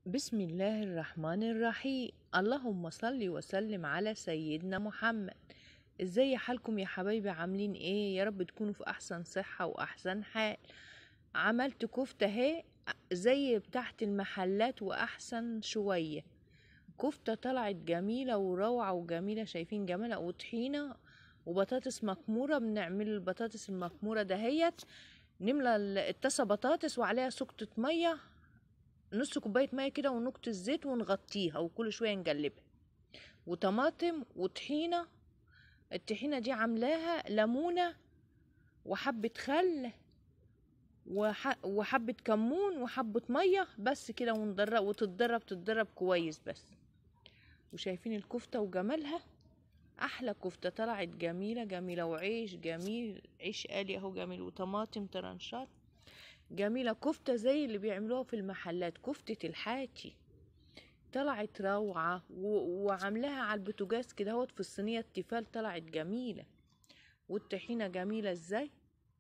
بسم الله الرحمن الرحيم اللهم صل وسلم على سيدنا محمد ازاي حالكم يا حبايبي عاملين ايه يا رب تكونوا في احسن صحة واحسن حال عملت كفتة اهي زي بتاعت المحلات واحسن شوية كفتة طلعت جميلة وروعة وجميلة شايفين جمالها وطحينة وبطاطس مكمورة بنعمل البطاطس المكمورة دهيت نملى الطاسة بطاطس وعليها سكتة مية نص كوباية مية كده ونقطة زيت ونغطيها وكل شوية نقلبها وطماطم وطحينة الطحينة دي عاملاها ليمونة وحبة خل وح... وحبة كمون وحبة مية بس كده وندرب وتتضرب تتضرب كويس بس وشايفين الكفتة وجمالها أحلى كفتة طلعت جميلة جميلة وعيش جميل عيش قالي أهو جميل وطماطم ترنشات جميلة كفتة زي اللي بيعملوها في المحلات كفتة الحاتي طلعت روعة و- وعاملاها على البوتاجاز كده هوت في الصينية التيفال طلعت جميلة والطحينة جميلة ازاي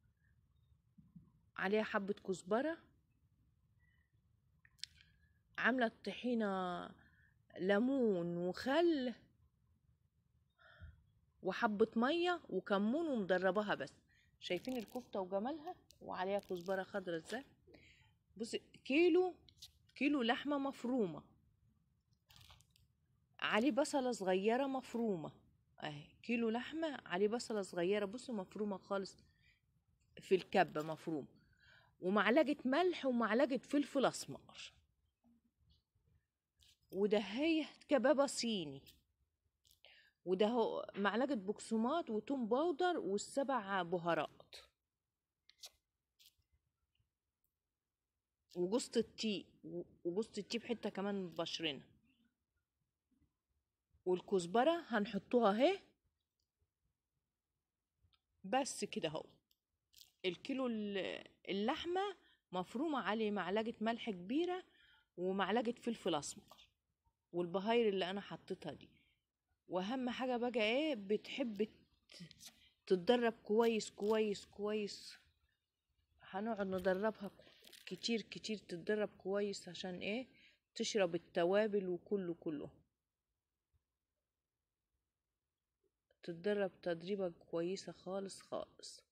عليها حبة كزبرة عاملة الطحينة ليمون وخل وحبة مية وكمون ومدرباها بس شايفين الكفتة وجمالها وعليها كزبرة خضرا ازاي بص كيلو كيلو لحمة مفرومة عليه بصلة صغيرة مفرومة اهي كيلو لحمة عليه بصلة صغيرة بصوا مفرومة خالص في الكبة مفرومة ومعلقة ملح ومعلقة فلفل أسمر وده هي كبابة صيني وده هو معلقة بقسماط وتوم باودر والسبع بهارات وجوزة التي وجوزة التي بحتة كمان بشرنا والكزبرة هنحطوها اهي بس كده اهو الكيلو ال- اللحمة مفرومة عليه معلقة ملح كبيرة ومعلقة فلفل أسمر والبهاير اللي أنا حطيتها دي وأهم حاجة بقى إيه بتحب ت- تتدرب كويس كويس كويس هنقعد ندربها كتير كتير تتدرب كويس عشان إيه تشرب التوابل وكله كله تتدرب تدريبة كويسة خالص خالص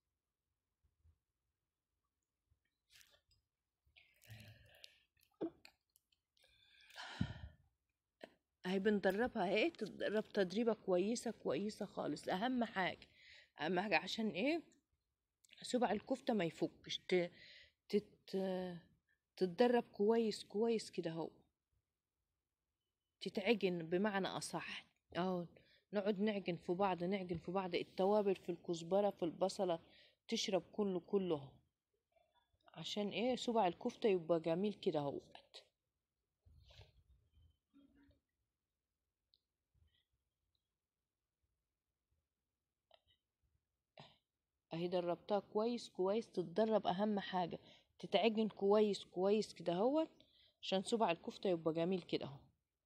اهي بندربها اهي تتدرب تدريبة كويسة كويسة خالص اهم حاجة اهم حاجة عشان ايه سبع الكفتة ما يفكش ت... تت... تتدرب كويس كويس كده اهو تتعجن بمعنى اصح اهو نقعد نعجن في بعض نعجن في بعض التوابل في الكزبرة في البصلة تشرب كله كله عشان ايه سبع الكفتة يبقى جميل كده اهوت اهي دربتها كويس كويس تتدرب اهم حاجة تتعجن كويس كويس كده اهوت عشان سبع الكفتة يبقى جميل كده اهو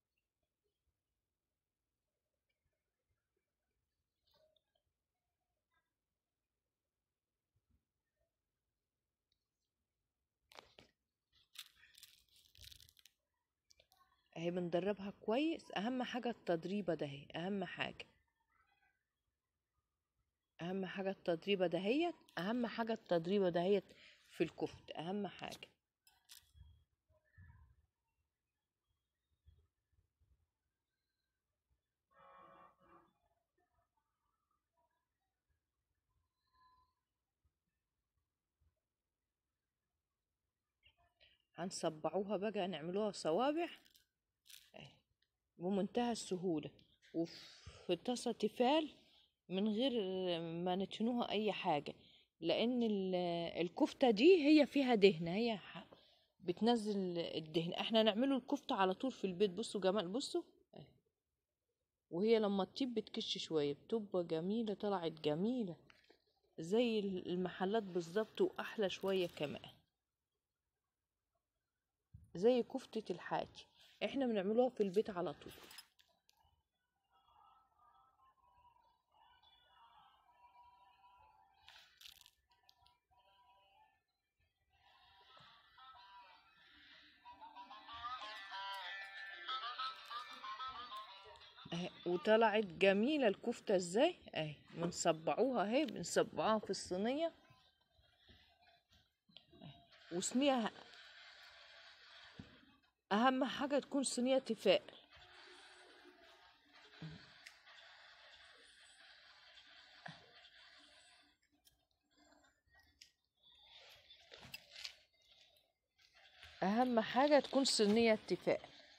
اهي بندربها كويس اهم حاجة التدريبة ده اهي اهم حاجة اهم حاجة التدريبة دهيت اهم حاجة التدريبة دهيت في الكفت اهم حاجة هنصبعوها بقى نعملوها صوابع اهي بمنتهى السهولة وفي طاسة تيفال من غير ما نتنوها اي حاجة لان ال- الكفتة دي هي فيها دهنة هي ح- بتنزل الدهن احنا نعمله الكفتة على طول في البيت بصوا جمال بصوا اهي. وهي لما تطيب بتكش شوية بتبقى جميلة طلعت جميلة زي المحلات بالظبط واحلى شوية كمان زي كفتة الحاتي احنا بنعملوها في البيت على طول اهي وطلعت جميلة الكفتة ازاي اهي بنصبعوها اهي بنصبعوها في الصينية وصينية اهم حاجة تكون صينية تيفال اهم حاجة تكون صينية تيفال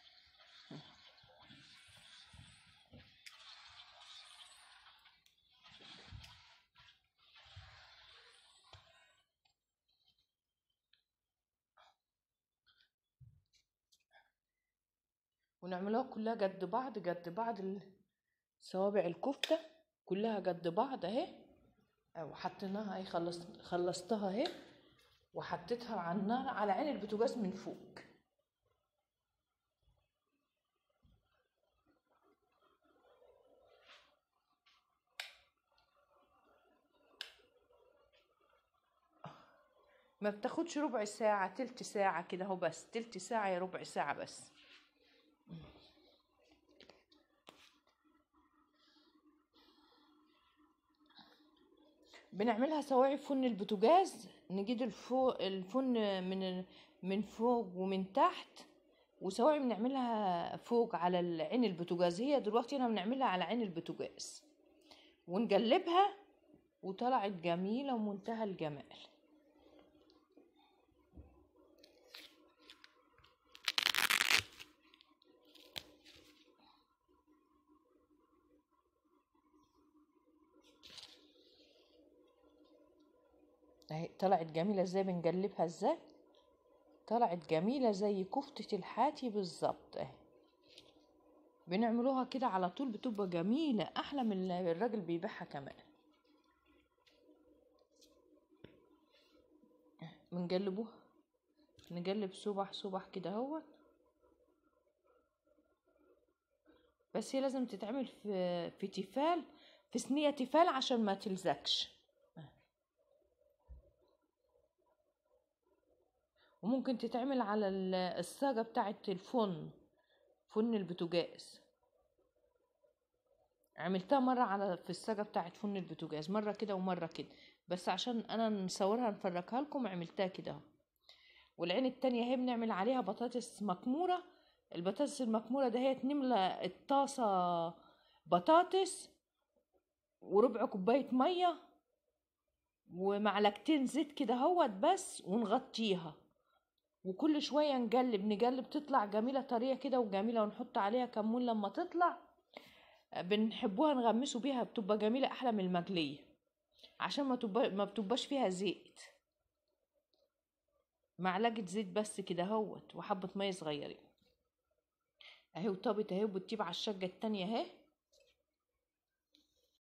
ونعملوها كلها قد بعض قد بعض ال- صوابع الكفتة كلها قد بعض اهي وحطيناها اهي خلصت خلصتها اهي وحطيتها على النار على عين البوتاجاز من فوق ما بتاخدش ربع ساعة تلت ساعة كده اهو بس تلت ساعة يا ربع ساعة بس بنعملها سواعي في فن البوتاجاز نجيب الفوق الفن من من فوق ومن تحت وسواعي بنعملها فوق على ال- عين البوتاجاز هي دلوقتي انا بنعملها على عين البوتاجاز ونقلبها وطلعت جميلة ومنتهى الجمال اهي طلعت جميلة ازاي بنقلبها ازاي طلعت جميلة زي كفتة الحاتي بالظبط اهي بنعملوها كده على طول بتبقى جميلة احلى من اللي الراجل بيبيعها كمان بنقلبوها نقلب صبح صبح كده اهو بس هي لازم تتعمل في في تيفال في صينية تيفال عشان ما تلزقش وممكن تتعمل على ال- الصاجة بتاعة الفن فن البوتاجاز عملتها مرة على في الصاجة بتاعة فن البوتاجاز مرة كده ومرة كده بس عشان انا نصورها نفرجها لكم عملتها كده اهو والعين التانية هي بنعمل عليها بطاطس مكمورة البطاطس المكمورة ده هي نملى الطاسة بطاطس وربع كوباية مية ومعلقتين زيت كده اهوت بس ونغطيها وكل شوية نقلب نقلب تطلع جميلة طرية كده وجميلة ونحط عليها كمون لما تطلع بنحبوها نغمسوا بيها بتبقى جميلة أحلى من المقلية عشان ما تبقى ما بتبقاش فيها زيت معلقة زيت بس كده اهوت وحبة مية صغيرين اهي وطابت اهي وبتجيب على الشقة التانية اهي